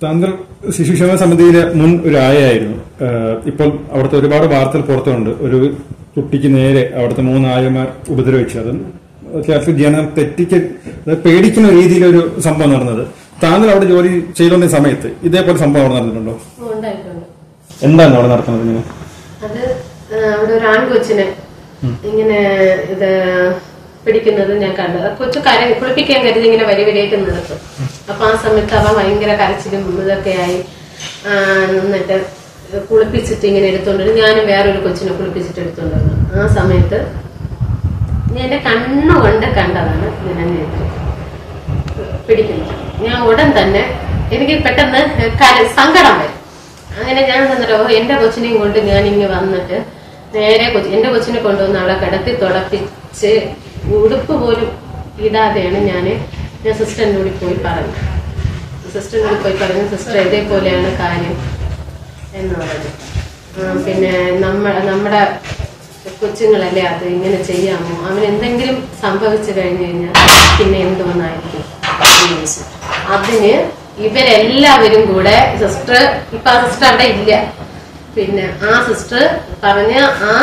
താങ്കൾ ശിശുക്ഷേമ സമിതിയിലെ മുൻ ഒരു ആയായിരുന്നു ഏഹ് ഇപ്പോൾ അവിടുത്തെ ഒരുപാട് വാർത്തകൾ പുറത്തുണ്ട് ഒരു കുട്ടിക്ക് നേരെ അവിടുത്തെ മൂന്ന് ആയമാർ ഉപദ്രവിച്ചു അതും കേരളത്തിൽ ജനം തെറ്റിക്ക് അത് പേടിക്കുന്ന രീതിയിലൊരു സംഭവം നടന്നത് താങ്കൾ അവിടെ ജോലി ചെയ്തുകൊണ്ട സമയത്ത് ഇതേപോലെ സംഭവം അവിടെ നടന്നിട്ടുണ്ടോ ഉണ്ടായിട്ടുണ്ട് എന്താണ് അവിടെ നടക്കുന്നത് ഇങ്ങനെ അത് ആ, അവിടെ ഒരു ആൺകൊച്ചിനെ ഇങ്ങനെ ഇത് പിടിക്കുന്നത് ഞാൻ കണ്ടു ആ കൊച്ചു കര കുളിപ്പിക്കാൻ കരുതി ഇങ്ങനെ വരി വരിയായിട്ട് നിർത്തും അപ്പൊ ആ സമയത്ത് അവൻ ഭയങ്കര കരച്ചിലും ഇതൊക്കെ ആയി ആ, എന്നിട്ട് കുളിപ്പിച്ചിട്ട് ഇങ്ങനെ എടുത്തോണ്ട് വരും. ഞാനും വേറൊരു കൊച്ചിനെ കുളിപ്പിച്ചിട്ട് എടുത്തോണ്ട് വന്നു ആ സമയത്ത് ഞാൻ എന്റെ കണ്ണുകൊണ്ട് കണ്ടതാണ് ഞാൻ പിടിക്കുന്നത് ഞാൻ ഉടൻ തന്നെ എനിക്ക് പെട്ടെന്ന് കര- സങ്കടം വരും അങ്ങനെ ഞാൻ തന്നിട്ട് ഓ എന്റെ കൊച്ചിനെയും കൊണ്ട് ഞാൻ ഇങ്ങ് വന്നിട്ട് നേരെ കൊച്ചി എന്റെ കൊച്ചിനെ കൊണ്ടുവന്ന് അവളെ കിടത്തി തുടപ്പിച്ച് ഉടുപ്പ് പോലും ഇടാതെയാണ് ഞാൻ ഞാൻ സിസ്റ്ററിന്റെ കൂടി പോയി പറഞ്ഞു സിസ്റ്ററിന്റെ കൂടി പോയി പറഞ്ഞു സിസ്റ്റർ ഇതേപോലെയാണ് കാര്യം എന്ന് പറഞ്ഞു ആ, പിന്നെ നമ്മ നമ്മുടെ കൊച്ചുങ്ങളല്ലേ അത് ഇങ്ങനെ ചെയ്യാമോ അവൻ എന്തെങ്കിലും സംഭവിച്ചു കഴിഞ്ഞു കഴിഞ്ഞാൽ പിന്നെ എന്തുവന്നായിരിക്കും എന്ന് ചോദിച്ചു. അതിന് ഇവരെല്ലാവരും കൂടെ സിസ്റ്റർ ഇപ്പൊ ആ സിസ്റ്റർ അവിടെ ഇല്ല പിന്നെ ആ സിസ്റ്റർ പറഞ്ഞ ആ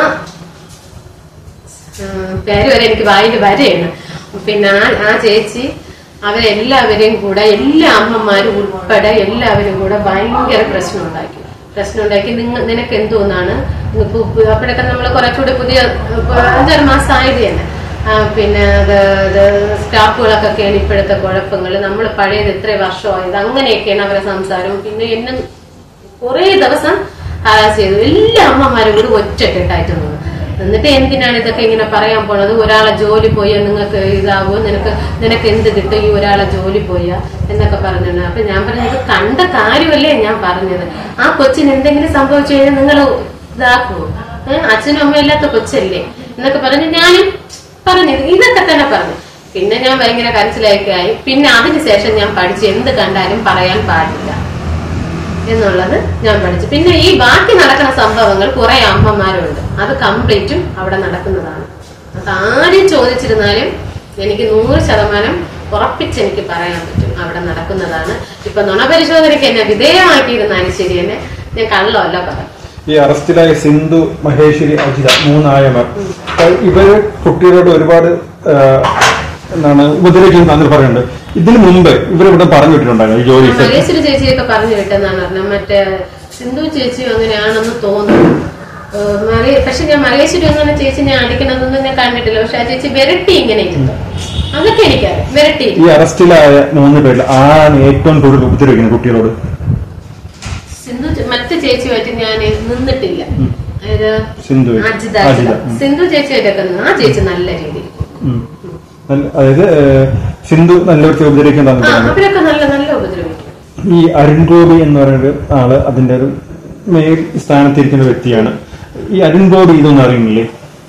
ഉം, പേര് വരെ എനിക്ക് വായിൽ വരെയാണ് പിന്നെ ആ ആ ചേച്ചി അവരെല്ലാവരെയും കൂടെ എല്ലാ അമ്മമാരും ഉൾപ്പെടെ എല്ലാവരും കൂടെ ഭയങ്കര പ്രശ്നം ഉണ്ടാക്കി പ്രശ്നം ഉണ്ടാക്കി നിങ്ങൾ നിനക്ക് എന്തോന്നാണ് ഇപ്പൊ ഉപ്പ് അപ്പോഴൊക്കെ നമ്മൾ കുറച്ചുകൂടി പുതിയ ഇപ്പൊ അഞ്ചാറ് മാസം ആയത് തന്നെ ആ, പിന്നെ അത് ഇത് സ്റ്റാഫുകളൊക്കെയാണ് ഇപ്പോഴത്തെ കുഴപ്പങ്ങൾ നമ്മൾ പഴയത് എത്ര വർഷമായത് അങ്ങനെയൊക്കെയാണ് അവരെ സംസാരം പിന്നെ എന്നെ കുറേ ദിവസം ഹാരാസ് ചെയ്തു എല്ലാ അമ്മമാരും കൂടി ഒറ്റക്കെട്ടായിട്ട് നിന്നു എന്നിട്ട് എന്തിനാണ് ഇതൊക്കെ ഇങ്ങനെ പറയാൻ പോണത് ഒരാളെ ജോലി പോയാ നിങ്ങൾക്ക് ഇതാവോ നിനക്ക് നിനക്ക് എന്ത് കിട്ടും ഈ ഒരാളെ ജോലി പോയാ എന്നൊക്കെ പറഞ്ഞിട്ടുണ്ട് അപ്പൊ ഞാൻ പറഞ്ഞത് കണ്ട കാര്യമല്ലേ ഞാൻ പറഞ്ഞത് ആ കൊച്ചിന് എന്തെങ്കിലും സംഭവിച്ചു കഴിഞ്ഞാൽ നിങ്ങൾ ഇതാക്കുമോ ഏഹ് അച്ഛനും അമ്മയും ഇല്ലാത്ത കൊച്ചല്ലേ എന്നൊക്കെ പറഞ്ഞ് ഞാനും പറഞ്ഞത് ഇതൊക്കെ തന്നെ പറഞ്ഞു പിന്നെ ഞാൻ ഭയങ്കര കരച്ചിലൊക്കെ ആയി പിന്നെ അതിനുശേഷം ഞാൻ പഠിച്ച് എന്ത് കണ്ടാലും പറയാൻ പാടില്ല എന്നുള്ളത് ഞാൻ പഠിച്ചു പിന്നെ ഈ ബാക്കി നടക്കുന്ന സംഭവങ്ങൾ കുറെ അമ്മമാരുണ്ട് അത് കംപ്ലീറ്റും അവിടെ നടക്കുന്നതാണ് അത് ആരും ചോദിച്ചിരുന്നാലും എനിക്ക് നൂറ് ശതമാനം ഉറപ്പിച്ച് എനിക്ക് പറയാൻ പറ്റും അവിടെ നടക്കുന്നതാണ് ഇപ്പൊ നുണപരിശോധനയ്ക്ക് എന്നെ വിധേയമാക്കിയിരുന്നാലും ശരി തന്നെ ഞാൻ കള്ളമല്ല പറയാം ഈ അറസ്റ്റിലായ സിന്ധു മഹേശ്വരി അജിത മൂന്നായമാർ ഇവര് കുട്ടികളോട് ഒരുപാട് ഏഹ്, എന്താണ് ഉപദ്രവിക്കുന്നു താങ്കൾ പറയുന്നുണ്ട് ഇതിനു മുമ്പ് ഇവരിവിടെ പറഞ്ഞു വിട്ടിട്ടുണ്ടായിരുന്നു ഈ ജോലി സ്ഥലത്ത്. മലേശ്വരി ചേച്ചിയൊക്കെ പറഞ്ഞു വിട്ടെന്നാണ് പറഞ്ഞത് മറ്റേ സിന്ധു ചേച്ചിയും അങ്ങനെയാണെന്ന് തോന്നുന്നു ഏഹ് മലേ- പക്ഷെ ഞാൻ മലേശ്വരി അങ്ങനെ ചേച്ചിനെ അടിക്കണമെന്നൊന്നും ഞാൻ കണ്ടിട്ടില്ല പക്ഷെ ആ ചേച്ചി വിരട്ടി ഇങ്ങനെ ഇരുന്നു അതൊക്കെ എനിക്കറിയാം വിരട്ടി ഈ അറസ്റ്റിലായ മൂന്ന് പേരിൽ ആരാണ് ഏറ്റവും കൂടുതൽ ഉപദ്രവിക്കുന്നത് കുട്ടികളോട് സിന്ധു ചേ- മറ്റു ചേച്ചിയുമായിട്ട് ഞാൻ നിന്നിട്ടില്ല അതായത് സിന്ധു അജിത അജിത ഉം. സിന്ധു ചേച്ചിയായിട്ടൊക്കെ നിന്ന് ആ ചേച്ചി നല്ല രീതിയിൽ ഉം. നല്ല- അതായത് ഏഹ്, സിന്ധു നല്ലവർക്ക് ഉപദ്രവിക്കുന്നതാണ് ആ പറയുന്നത് അവരൊക്കെ നല്ല നല്ല ഉപദ്രവിക്കും ഈ അരുൺ ഗോപി എന്ന് പറയുന്ന ആള് അതിന്റെ ഒരു മേൽ സ്ഥാനത്തിരിക്കുന്ന വ്യക്തിയാണ് ഈ അരുൺ ഗോപി ഇതൊന്നും അറിയുന്നില്ലേ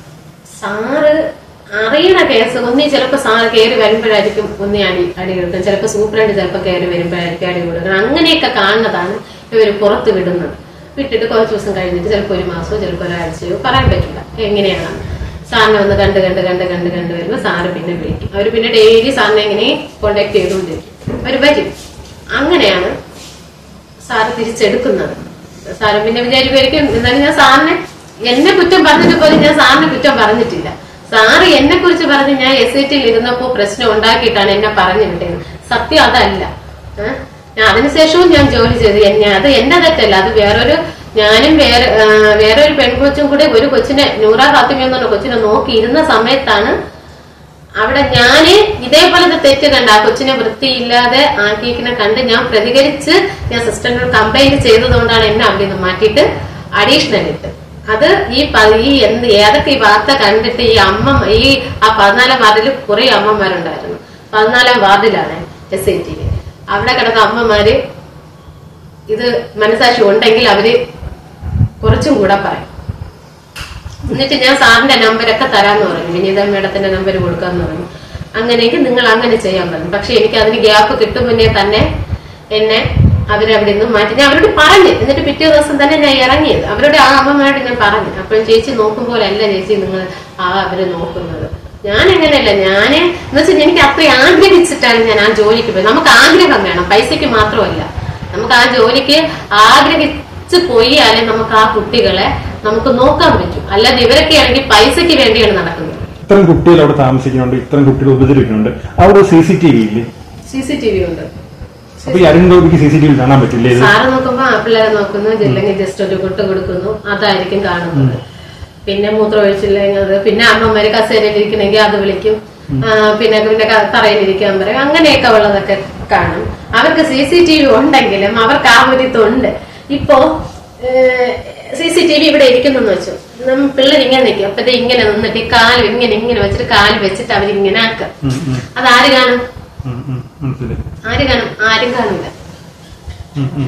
സാറ് അറിയണ കേസ് ഒന്നി ചിലപ്പോ സാറ് കയറി വരുമ്പോഴായിരിക്കും ഒന്നി അടി അടി കൊടുക്കും ചിലപ്പോ സൂപ്രണ്ട് ചിലപ്പോ കയറി വരുമ്പോഴായിരിക്കും അടി കൊടുക്കണം അങ്ങനെയൊക്കെ കാണുന്നതാണ് ഇവര് പുറത്ത് വിടുന്നത് വിട്ടിട്ട് കുറച്ച് ദിവസം കഴിഞ്ഞിട്ട് ചിലപ്പോ ഒരു മാസമോ ചിലപ്പോ ഒരാഴ്ചയോ പറയാൻ പറ്റില്ല എങ്ങനെയാണ് സാറിനെ വന്ന് കണ്ട് കണ്ട് കണ്ട് കണ്ട് കണ്ട് വരുമ്പോ സാറ് പിന്നെ വിളിക്കും അവര് പിന്നെ ഡെയിലി സാറിനെ ഇങ്ങനെ കോണ്ടാക്ട് ചെയ്തുകൊണ്ടിരിക്കും അവര് വരും അങ്ങനെയാണ് സാറ് തിരിച്ചെടുക്കുന്നത് സാറ് പിന്നെ വിചാരിക്കുമായിരിക്കും എന്നാലും ഞാൻ സാറിനെ എന്നെ കുറ്റം പറഞ്ഞിട്ട് പോലും ഞാൻ സാറിനെ കുറ്റം പറഞ്ഞിട്ടില്ല സാറ് എന്നെ കുറിച്ച് പറഞ്ഞ് ഞാൻ എസ് ഐ ടിയിൽ ഇരുന്നപ്പോ പ്രശ്നം ഉണ്ടാക്കിയിട്ടാണ് എന്നെ പറഞ്ഞു വിട്ടത് സത്യം അതല്ല ഏഹ്? ഞാൻ അതിനുശേഷവും ഞാൻ ജോലി ചെയ്തു എന്നെ അത് എന്റെ തെറ്റല്ല അത് വേറൊരു ഞാനും വേറെ ആ, വേറൊരു പെൺകൊച്ചും കൂടെ ഒരു കൊച്ചിനെ നൂറ ഫാത്തിമ എന്ന് പറഞ്ഞ കൊച്ചിനെ നോക്കി ഇരുന്ന സമയത്താണ് അവിടെ ഞാന് ഇതേപോലത്തെ തെറ്റ് കണ്ട് ആ കൊച്ചിനെ വൃത്തിയില്ലാതെ ആന്റീക്കിനെ കണ്ട് ഞാൻ പ്രതികരിച്ച് ഞാൻ സിസ്റ്ററിനോട് കംപ്ലൈന്റ് ചെയ്തതുകൊണ്ടാണ് എന്നെ അവിടെ നിന്ന് മാറ്റിയിട്ട് അഡീഷണൽ ഇട്ട് അത് ഈ പ- ഈ എന്ത് ഏതൊക്കെ ഈ വാർത്ത കണ്ടിട്ട് ഈ അമ്മ ഈ ആ പതിനാലാം വാർഡിൽ കുറെ അമ്മമാരുണ്ടായിരുന്നു പതിനാലാം വാർഡിലാണ് എസ് ഐ ടിയിൽ അവിടെ കിടന്ന അമ്മമാര് ഇത് മനസാക്ഷി ഉണ്ടെങ്കിൽ അവര് കുറച്ചും കൂടെ പറയും എന്നിട്ട് ഞാൻ സാറിന്റെ നമ്പരൊക്കെ തരാന്ന് പറഞ്ഞു വിനീത മേഡത്തിന്റെ നമ്പർ കൊടുക്കാന്ന് പറഞ്ഞു അങ്ങനെയെങ്കിൽ നിങ്ങൾ അങ്ങനെ ചെയ്യാൻ പറഞ്ഞു പക്ഷെ എനിക്ക് അതിന് ഗ്യാപ്പ് കിട്ടും മുന്നേ തന്നെ എന്നെ അവരവിടെ നിന്ന് മാറ്റി ഞാൻ അവരോട് പറഞ്ഞു എന്നിട്ട് പിറ്റേ ദിവസം തന്നെ ഞാൻ ഇറങ്ങിയത് അവരോട് ആ അമ്മമാരോട് ഞാൻ പറഞ്ഞു അപ്പോഴും ചേച്ചി നോക്കുമ്പോഴല്ല ചേച്ചി നിങ്ങൾ ആ അവര് നോക്കുന്നത് ഞാൻ അങ്ങനെയല്ല ഞാന് എന്ന് വെച്ചാൽ എനിക്ക് അത്രയും ആഗ്രഹിച്ചിട്ടാണ് ഞാൻ ആ ജോലിക്ക് പോയത് നമുക്ക് ആഗ്രഹം വേണം പൈസക്ക് മാത്രമല്ല നമുക്ക് ആ ജോലിക്ക് ആഗ്രഹിച്ച് പോയാലേ നമുക്ക് ആ കുട്ടികളെ നമുക്ക് നോക്കാൻ പറ്റും അല്ലാതെ ഇവരൊക്കെ ആണെങ്കിൽ പൈസയ്ക്ക് വേണ്ടിയാണ് നടക്കുന്നത് ഇത്രയും കുട്ടികൾ അവിടെ താമസിക്കുന്നുണ്ട് ഇത്രയും കുട്ടികൾ ഉപദ്രവിക്കുന്നുണ്ട് അവിടെ സി സി ടി വി ഇല്ലേ സി സി ടി വി ഉണ്ട് അപ്പൊ ഈ അരുൺ ഗോപിക്ക് സി സി ടി വി കാണാൻ പറ്റില്ലേ ഇത് സാറ് നോക്കുമ്പോ ആ പിള്ളേരെ നോക്കുന്നു അല്ലെങ്കിൽ ജസ്റ്റ് ഒരു കുട്ട് കൊടുക്കുന്നു അതായിരിക്കും കാണുന്നത് പിന്നെ മൂത്രം ഒഴിച്ചില്ലെങ്കിൽ അത് പിന്നെ അമ്മമാര് കസേരയിൽ ഇരിക്കണമെങ്കിൽ അത് വിളിക്കും ആ, പിന്നെ പിന്നെ ക- തറയിലിരിക്കാൻ പറയും അങ്ങനെയൊക്കെ ഉള്ളതൊക്കെ കാണും അവർക്ക് സി സി ടി വി ഉണ്ടെങ്കിലും അവർക്ക് ആ ഒരു ഇതുണ്ട് ഇപ്പോ സി സി ടി വി ഇവിടെ ഇരിക്കുന്നു വെച്ചു നമ്മ പിള്ളേർ ഇങ്ങനെ നിൽക്കും അപ്പത്തെ ഇങ്ങനെ നിന്നിട്ട് ഈ കാല് ഇങ്ങനെ ഇങ്ങനെ വെച്ചിട്ട് കാല് വെച്ചിട്ട് അവരിങ്ങനെ ആക്കുക ഉം, ഉം, അതാര് കാണും ഉം, ഉം, മനസ്സിലായി ആര് കാണും ആരും കാണില്ല ഉം, ഉം.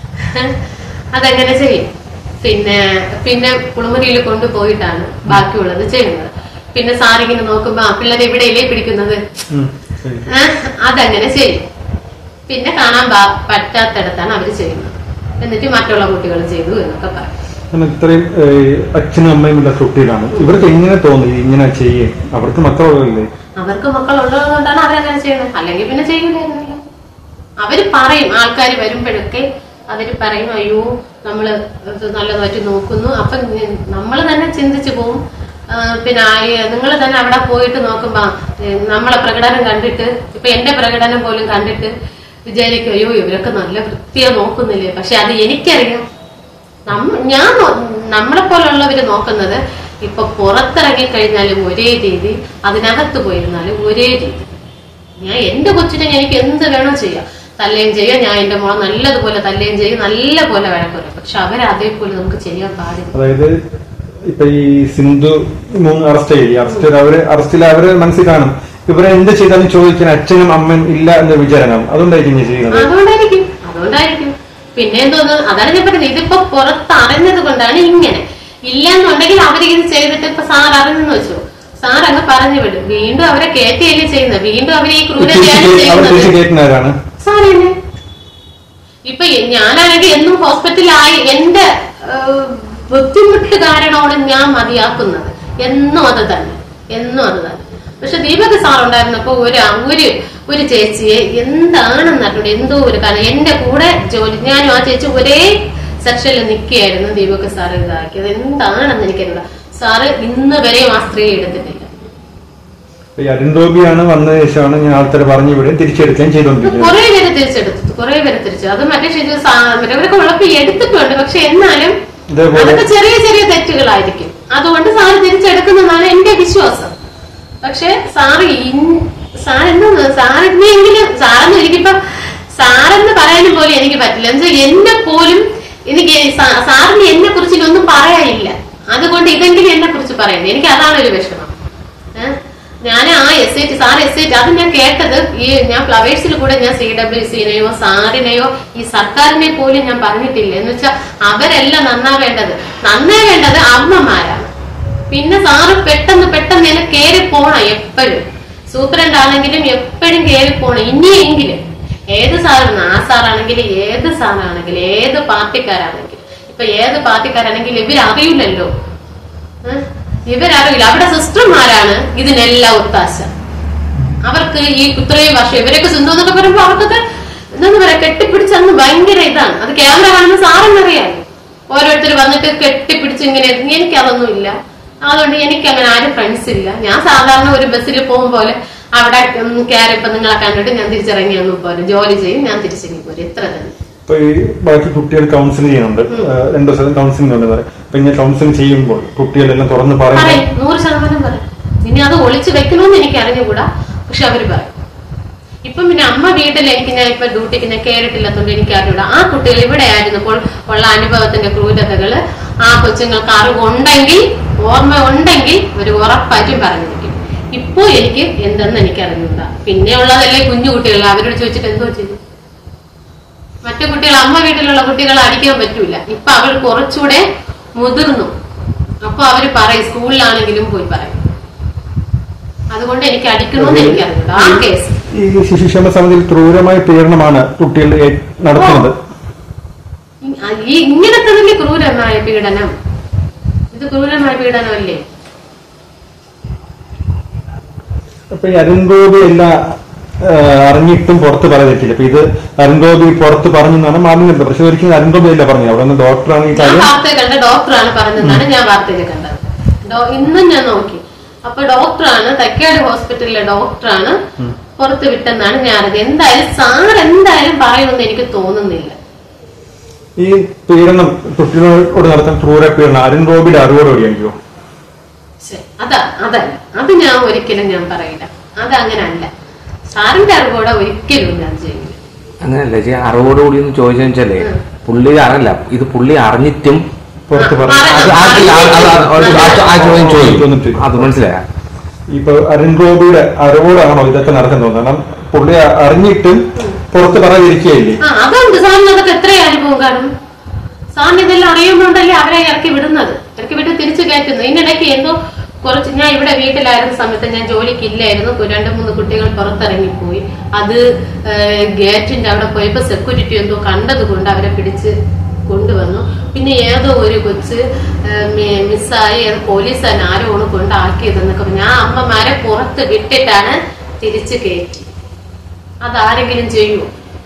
അതങ്ങനെ ചെയ്യും പിന്നെ പിന്നെ കുളിമുറിയിൽ കൊണ്ടുപോയിട്ടാണ് ബാക്കിയുള്ളത് ചെയ്യുന്നത് പിന്നെ സാറിങ്ങനെ നോക്കുമ്പോ ആ പിള്ളേരെ എവിടെയല്ലേ പിടിക്കുന്നത് ഉം, ശരി. ആ, അതങ്ങനെ ചെയ്യും പിന്നെ കാണാൻ പാ- പറ്റാത്തിടത്താണ് അവര് ചെയ്യുന്നത് എന്നിട്ട് മറ്റുള്ള കുട്ടികൾ ചെയ്തു എന്നൊക്കെ പറയും കാരണം ഇത്രയും ഏഹ്, അച്ഛനും അമ്മയും ഇല്ലാത്ത കുട്ടികളാണ് ഇവർക്ക് എങ്ങനെ തോന്നി ഇങ്ങനെ ചെയ്യേ അവർക്ക് മക്കളുള്ളതല്ലേ അവർക്ക് മക്കളുള്ളത് കൊണ്ടാണ് അവരങ്ങനെ ചെയ്യുന്നത് അല്ലെങ്കിൽ പിന്നെ ചെയ്യൂലായിരുന്നല്ലോ അവര് പറയും ആൾക്കാർ വരുമ്പോഴൊക്കെ അവര് പറയും അയ്യോ നമ്മള് ഇത് നല്ലതായിട്ട് നോക്കുന്നു അപ്പൊ നമ്മൾ തന്നെ ചിന്തിച്ചു പോവും ആ, പിന്നെ നിങ്ങൾ തന്നെ അവിടെ പോയിട്ട് നോക്കുമ്പോ ഏ, നമ്മളെ പ്രകടനം കണ്ടിട്ട് ഇപ്പൊ എന്റെ പ്രകടനം പോലും കണ്ടിട്ട് വിചാരിക്കും അയ്യോ ഇവരൊക്കെ നല്ല വൃത്തിയാ നോക്കുന്നില്ലേ പക്ഷെ അത് എനിക്കറിയാം നമ്മ ഞാൻ നോ- നമ്മളെ പോലുള്ളവര് നോക്കുന്നത് ഇപ്പൊ പുറത്തിറങ്ങി കഴിഞ്ഞാലും ഒരേ രീതി അതിനകത്ത് പോയിരുന്നാലും ഒരേ രീതി ഞാൻ എന്റെ കൊച്ചിനെ എനിക്ക് എന്ത് വേണം ചെയ്യാം തല്ലുകയും ചെയ്യാം ഞാൻ എന്റെ മോളെ നല്ലതുപോലെ തല്ലുകയും ചെയ്യും നല്ല പോലെ വഴക്കുറയും പക്ഷെ അവരെ അതേപോലെ നമുക്ക് ചെയ്യാൻ പാടില്ല അതായത് ഇപ്പൊ ഈ സിന്ധു മൂന്ന് അറസ്റ്റ് ചെയ്യും അറസ്റ്റ് അവര് അറസ്റ്റിൽ അവര് മനസ്സിൽ കാണും ഇവരെ എന്ത് ചെയ്താലും ചോദിക്കാൻ അച്ഛനും അമ്മയും ഇല്ല എന്ന വിചാരം അതുകൊണ്ടായിരിക്കും ഞാൻ ചെയ്യുന്നത് അതുകൊണ്ടായിരിക്കും അതുകൊണ്ടായിരിക്കും പിന്നെ എന്തോന്ന് അതാണ് ഞാൻ പറയുന്നത് ഇതിപ്പോ പുറത്ത് അറിഞ്ഞത് കൊണ്ടാണ് ഇങ്ങനെ ഇല്ലെന്നുണ്ടെങ്കിൽ അവരിത് ചെയ്തിട്ട് ഇപ്പൊ സാർ അറിഞ്ഞെന്ന് വെച്ചു സാർ അങ്ങ് പറഞ്ഞു വിടും വീണ്ടും അവരെ കയറ്റിയല്ലേ ചെയ്യുന്നത് വീണ്ടും അവർ ഈ ക്രൂരതയാണ് അവർ ചെയ്യുന്നത് തിരിച്ചു കയറ്റുന്നവരാണ് സാറേനെ ഇപ്പൊ എ- ഞാനാണെങ്കിൽ എന്നും ഹോസ്പിറ്റലായി എന്റെ ഏഹ്, ബുദ്ധിമുട്ട് കാരണമാണ് ഞാൻ മതിയാക്കുന്നത് എന്നും അത് തന്നെ എന്നും അത് തന്നെ പക്ഷെ ദീപക് സാർ ഉണ്ടായിരുന്നപ്പോ ഒരു ഒരു ഒരു ചേച്ചിയെ എന്താണെന്നറിഞ്ഞൂടെ എന്തോ ഒരു കാരണം എന്റെ കൂടെ ജോലി ഞാനും ആ ചേച്ചി ഒരേ സെക്ഷനിൽ നിൽക്കുകയായിരുന്നു ദീപക് സാർ ഇതാക്കിയത് എന്താണെന്ന് എനിക്കറിയില്ല സാറ് ഇന്ന് വരെയും ആ സ്ത്രീ എടുത്തിട്ടില്ല ഈ അരുൺ ഗോപിയാണ് വന്നതിന് ശേഷമാണ് ഞാൻ ആൾക്കാരെ പറഞ്ഞു വിടുകയും തിരിച്ചെടുക്കുകയും ചെയ്തുകൊണ്ടിരിക്കുന്നത് കുറെ പേര് തിരിച്ചെടുത്തു കുറെ പേര് തിരിച്ചു അത് മറ്റേ ഷിജു അവരൊക്കെ ഉള്ളപ്പോ എടുത്തിട്ടുണ്ട് പക്ഷെ എന്നാലും ഇതേപോലെ അതൊക്കെ ചെറിയ ചെറിയ തെറ്റുകളായിരിക്കും അതുകൊണ്ട് സാറ് തിരിച്ചെടുക്കുന്നതാണ് എന്റെ വിശ്വാസം പക്ഷെ സാറ് ഇൻ- സാർ എന്താ സാറിനെങ്കിലും സാറെന്ന് എനിക്കിപ്പോ സാറെന്ന് പറയാനും പോലും എനിക്ക് പറ്റില്ല എന്ന് വെച്ചാൽ എന്നെ പോലും എനിക്ക് സാ- സാറിന് എന്നെ കുറിച്ച് ഇനി ഒന്നും പറയാനില്ല അതുകൊണ്ട് ഇതെങ്കിലും എന്നെ കുറിച്ച് പറയണ്ടേ എനിക്ക് അതാണ് ഒരു വിഷമം ഏഹ്? ഞാൻ ആ S I T sir S I T അത് ഞാൻ കേട്ടത് ഈ ഞാൻ ഫ്ലവേഴ്സിൽ കൂടെ ഞാൻ സി ഡബ്ല്യു സിനെയോ സാറിനെയോ ഈ സർക്കാരിനെ പോലും ഞാൻ പറഞ്ഞിട്ടില്ല എന്ന് വെച്ചാൽ അവരല്ല നന്നാവേണ്ടത് നന്നാവേണ്ടത് അമ്മമാരാണ് പിന്നെ സാറ് പെട്ടെന്ന് പെട്ടെന്ന് എന്നെ കയറി പോണം എപ്പോഴും സൂപ്രണ്ട് ആണെങ്കിലും എപ്പോഴും കയറി പോണം ഇനിയെങ്കിലും ഏത് സാറാണ് ആ സാറാണെങ്കിലും ഏത് സാറാണെങ്കിലും ഏത് പാർട്ടിക്കാരാണെങ്കിലും ഇപ്പൊ ഏത് പാർട്ടിക്കാരാണെങ്കിലും ഇവരറിയില്ലല്ലോ ഏഹ്? ഇവരറിയില്ല അവിടെ സിസ്റ്റർമാരാണ് ഇതിനെല്ലാം ഒത്താശ അവർക്ക് ഈ ഇത്രയും വർഷം ഇവരൊക്കെ സിന്ധു എന്നൊക്കെ പറയുമ്പോ അവർക്കൊക്കെ എന്താന്ന് പറയാ കെട്ടിപ്പിടിച്ചന്ന് ഭയങ്കര ഇതാണ് അത് ക്യാമറ കാണുന്ന സാറെന്നറിയാലോ ഓരോരുത്തർ വന്നിട്ട് കെട്ടിപ്പിടിച്ച് ഇങ്ങനെ എനിക്ക് അതൊന്നും ഇല്ല അതുകൊണ്ട് എനിക്ക് അങ്ങനെ ആരും ഫ്രണ്ട്സ് ഇല്ല ഞാൻ സാധാരണ ഒരു ബസ്സിൽ പോകും പോലെ അവിടെ കയറിയപ്പോ നിങ്ങളെ കണ്ടിട്ട് ഞാൻ തിരിച്ചിറങ്ങി അങ്ങ് പോരും ജോലി ചെയ്യും ഞാൻ തിരിച്ചിറങ്ങി പോരും ഇത്ര തന്നെ ഇപ്പൊ ഈ ബാക്കി കുട്ടികൾ കൗൺസിലിംഗ് ചെയ്യുന്നുണ്ട് ഏഹ് രണ്ടു ദിവസം കൗൺസിലിംഗ് ഉണ്ട് പറയാം അപ്പൊ ഇങ്ങനെ കൗൺസിലിംഗ് ചെയ്യുമ്പോൾ കുട്ടികളെല്ലാം തുറന്ന് പറയുമ്പോൾ പറയും നൂറ് ശതമാനം പറയും ഇനി അത് ഒളിച്ചു വെക്കണമെന്ന് എനിക്ക് അറിഞ്ഞുകൂടാ പക്ഷെ അവര് പറയും ഇപ്പം പിന്നെ അമ്മ വീട്ടിൽ എനിക്ക് ഞാൻ ഇപ്പൊ ഡ്യൂട്ടിക്ക് ഞാൻ കയറിയിട്ടില്ലാത്തതുകൊണ്ട് എനിക്ക് അറിഞ്ഞൂടാ ആ കുട്ടികൾ ഇവിടെ ആയിരുന്നപ്പോൾ ഉള്ള അനുഭവത്തിന്റെ ക്രൂരതകള് ആ കൊച്ചുങ്ങൾക്ക് അറിവുണ്ടെങ്കിൽ ഓർമ്മ ഉണ്ടെങ്കിൽ ഒരു ഉറപ്പായിട്ടും പറഞ്ഞിരിക്കും ഇപ്പോ എനിക്ക് എന്തെന്ന് എനിക്ക് അറിഞ്ഞൂടാ പിന്നെ ഉള്ളതല്ലേ കുഞ്ഞു കുട്ടികൾ അവരോട് ചോദിച്ചിട്ട് എന്തോ ചെയ്തു മറ്റു കുട്ടികൾ അമ്മ വീട്ടിലുള്ള കുട്ടികളെ അടിക്കാൻ പറ്റൂല ഇപ്പൊ അവർ കുറച്ചുകൂടെ മുതിർന്നു അപ്പൊ അവര് പറയും സ്കൂളിലാണെങ്കിലും പോയി പറയും അതുകൊണ്ട് എനിക്ക് അടിക്കണമെന്ന് എനിക്ക് അറിഞ്ഞൂടാ ആ കേസ് ഈ ശിശുക്ഷേമ സമിതിയിൽ ക്രൂരമായ പീഡനമാണ് കുട്ടികൾ ഏ- നടത്തുന്നത് ഇ- ആ, ഈ ഇങ്ങനത്തെ തന്നെ ക്രൂരമായ പീഡനം ഇത് ക്രൂരമായ പീഡനമല്ലേ അപ്പൊ ഈ അരുൺ ഗോപി എല്ലാ ആ, അറിഞ്ഞിട്ടും പുറത്ത് പറയാതിരിക്കില്ല ഇപ്പൊ ഇത് അരുൺഗോപി പുറത്ത് പറഞ്ഞു എന്നാണ് മാധ്യമം പക്ഷെ ഒരിക്കലും അരുൺഗോപി അല്ല പറഞ്ഞു അവിടെ നിന്ന് ഡോക്ടറാണ് ഈ ഞാൻ കാര്യം വാർത്തയിൽ കണ്ട ഡോക്ടറാണ് പറഞ്ഞതെന്നാണ് ഞാൻ വാർത്തയിൽ കണ്ടത് ഡോ- ഇന്നും ഞാൻ നോക്കി അപ്പൊ ഡോക്ടറാണ് തക്കാട് ഹോസ്പിറ്റലിലെ ഡോക്ടറാണ് പുറത്ത് വിട്ടെന്നാണ് ഞാൻ അറിഞ്ഞത് എന്തായാലും സാർ എന്തായാലും പറയുമെന്ന് എനിക്ക് തോന്നുന്നില്ല ഈ പീഡനം കുട്ടികളോട് നടത്താൻ ക്രൂര പീഡനം അരുൺ ഗോപിയുടെ അറിവോടുകൂടിയായിരിക്കുമോ ശ്ശെ, അതാ അതല്ല അത് ഞാൻ ഒരിക്കലും ഞാൻ പറയില്ല അതങ്ങനല്ല സാറിന്റെ അറിവോടെ ഒരിക്കലും ഞാൻ ചെയ്യില്ല അങ്ങനെയല്ല ചേച്ചി അറിവോടുകൂടി ഒന്ന് ചോദിച്ചെന്ന് വെച്ചാലേ പുള്ളി അറിയില്ല ഇത് പുള്ളി അറിഞ്ഞിട്ടും പുറത്ത് ആ, പറഞ്ഞു ആ, അത് ആ- ആ- ആ- ആ- ആ ചോദ്യം തോന്നിട്ട്. ചോദിക്കും അത് മനസ്സിലായ ഇപ്പൊ അരുൺ ഗോപിയുടെ അറിവോടാണോ ഇതൊക്കെ നടക്കാൻ തോന്നുന്നത് കാരണം പുള്ളി അറിഞ്ഞിട്ടും പുറത്ത് പറയാതിരിക്കുകയില്ലേ ആ അതുണ്ട് സാറിന് അതൊക്കെ എത്ര അനുഭവം കാണും സാറിന് ഇതെല്ലാം അറിയുമ്പോണ്ടല്ലേ അവരെ ഇറക്കി വിടുന്നത് ഇറക്കി വിട്ട് തിരിച്ചു കയറ്റുന്നത് ഇതിനിടയ്ക്ക് എന്തോ കുറച്ച് ഞാൻ ഇവിടെ വീട്ടിലായിരുന്ന സമയത്ത് ഞാൻ ജോലിക്ക് ഇല്ലായിരുന്നു കു- രണ്ട് മൂന്ന് കുട്ടികൾ പുറത്തിറങ്ങിപ്പോയി അത് ഏഹ്, ഗേറ്റിന്റെ അവിടെ പോയപ്പോ സെക്യൂരിറ്റി എന്തോ കണ്ടത് കൊണ്ട് അവരെ പിടിച്ച് കൊണ്ടുവന്നു പിന്നെ ഏതോ ഒരു കൊച്ച് ഏഹ്, മി- മിസ്സായി അത് പോലീസുകാരൻ ആരോ ആണ് കൊണ്ടാക്കിയതെന്നൊക്കെ പറഞ്ഞു. ഞാൻ അമ്മമാരെ പുറത്ത് വിട്ടിട്ടാണ് തിരിച്ചു കയറ്റി അതാരെങ്കിലും ചെയ്യുമോ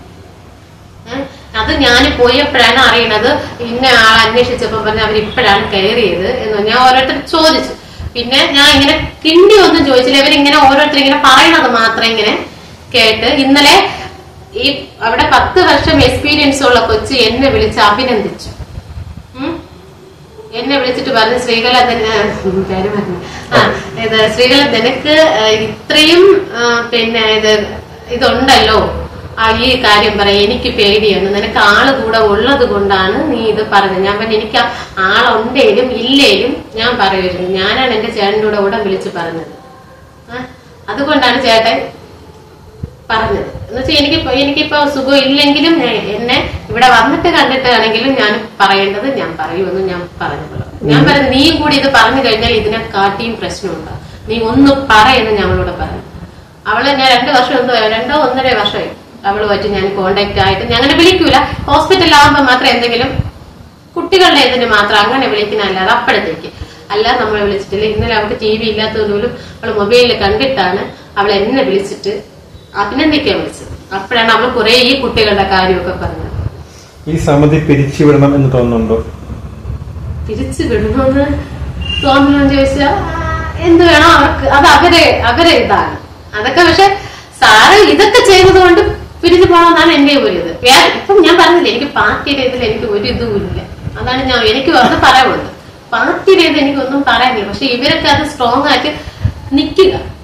ഏ? അത് ഞാൻ പോയപ്പോഴാണ് അറിയണത് ഇന്ന ആൾ അന്വേഷിച്ചപ്പോ പറഞ്ഞ അവർ ഇപ്പോഴാണ് കയറിയത് എന്ന് ഞാൻ ഓരോരുത്തർ ചോദിച്ചു പിന്നെ ഞാൻ ഇങ്ങനെ കിണ്ടി ഒന്നും ചോദിച്ചില്ല ഇവരിങ്ങനെ ഓരോരുത്തർ ഇങ്ങനെ പറയണത് മാത്രം ഇങ്ങനെ കേട്ട് ഇന്നലെ ഈ അവിടെ പത്ത് വർഷം എക്സ്പീരിയൻസ് ഉള്ള കൊച്ച് എന്നെ വിളിച്ച് അഭിനന്ദിച്ചു ഉം? എന്നെ വിളിച്ചിട്ട് പറഞ്ഞു ശ്രീകല തന്നെ പേര് പറഞ്ഞു ആ ഇത് ശ്രീകല നിനക്ക് ഏഹ്, ഇത്രയും ആ, പിന്നെ ഇത് ഇതുണ്ടല്ലോ ആ ഈ കാര്യം പറയാം എനിക്ക് പേടിയാണ് നിനക്ക് ആള് കൂടെ ഉള്ളത് കൊണ്ടാണ് നീ ഇത് പറഞ്ഞത് ഞാൻ പറഞ്ഞു എനിക്ക് ആ ആളുണ്ടേലും ഇല്ലേലും ഞാൻ പറയുമായിരുന്നു ഞാനാണ് എന്റെ ചേട്ടൻ്റെ കൂടെ കൂടെ വിളിച്ച് പറഞ്ഞത് ആ, അതുകൊണ്ടാണ് ചേട്ടൻ പറഞ്ഞത് എന്ന് വെച്ചാൽ എനിക്ക് എനിക്കിപ്പോ സുഖം ഇല്ലെങ്കിലും ഞാൻ- എന്നെ ഇവിടെ വന്നിട്ട് കണ്ടിട്ടാണെങ്കിലും ഞാൻ പറയേണ്ടത് ഞാൻ പറയുമെന്ന് ഞാൻ പറഞ്ഞത് ഞാൻ പറഞ്ഞു നീയും കൂടി ഇത് പറഞ്ഞു കഴിഞ്ഞാൽ ഇതിനെ കാട്ടിയും പ്രശ്നമുണ്ട് നീ ഒന്ന് പറയുന്നു ഞങ്ങളോട് പറഞ്ഞു അവളെ ഞാൻ രണ്ടു വർഷം എന്തോ രണ്ടോ ഒന്നര വർഷമായി അവളുമായിട്ട് ഞാൻ കോണ്ടാക്ട് ആയിട്ട് ഞാൻ അങ്ങനെ വിളിക്കൂല ഹോസ്പിറ്റലിലാവുമ്പോ മാത്രം എന്തെങ്കിലും കുട്ടികളുടെ ഇതിന് മാത്രം അങ്ങനെ വിളിക്കുന്നതല്ലാതെ അപ്പോഴത്തേക്ക് അല്ല നമ്മളെ വിളിച്ചിട്ടില്ല ഇന്നലെ അവൾക്ക് ടി വി ഇല്ലാത്തത് പോലും അവൾ മൊബൈലിൽ കണ്ടിട്ടാണ് അവൾ എന്നെ വിളിച്ചിട്ട് അഭിനന്ദിക്കാൻ വിളിച്ചത് അപ്പോഴാണ് അവൾ കുറെ ഈ കുട്ടികളുടെ കാര്യമൊക്കെ പറഞ്ഞത് ഈ സമിതി പിരിച്ചുവിടണം എന്ന് തോന്നുന്നുണ്ടോ തിരിച്ചു വിടണമെന്ന് തോന്നണമെന്ന് ചോദിച്ചാൽ എന്ത് വേണോ അവർക്ക് അത് അവരെ അവരെ ഇതാണ് അതൊക്കെ പക്ഷെ സാറ് ഇതൊക്കെ ചെയ്തത് കൊണ്ട് പിരിഞ്ഞു പോകണമെന്നാണ് എന്റെ ഒരു ഇത് വേറെ ഇപ്പം ഞാൻ പറഞ്ഞില്ല എനിക്ക് പാർട്ടിയുടെ ഇതിൽ എനിക്ക് ഒരു ഇതും ഇല്ല അതാണ് ഞാൻ എനിക്ക് അത് പറയാനുള്ളത് പാർട്ടിയുടെ ഇത് എനിക്കൊന്നും പറയാനില്ല പക്ഷെ ഇവരൊക്കെ അത് സ്ട്രോങ് ആയിട്ട് നിൽക്കുക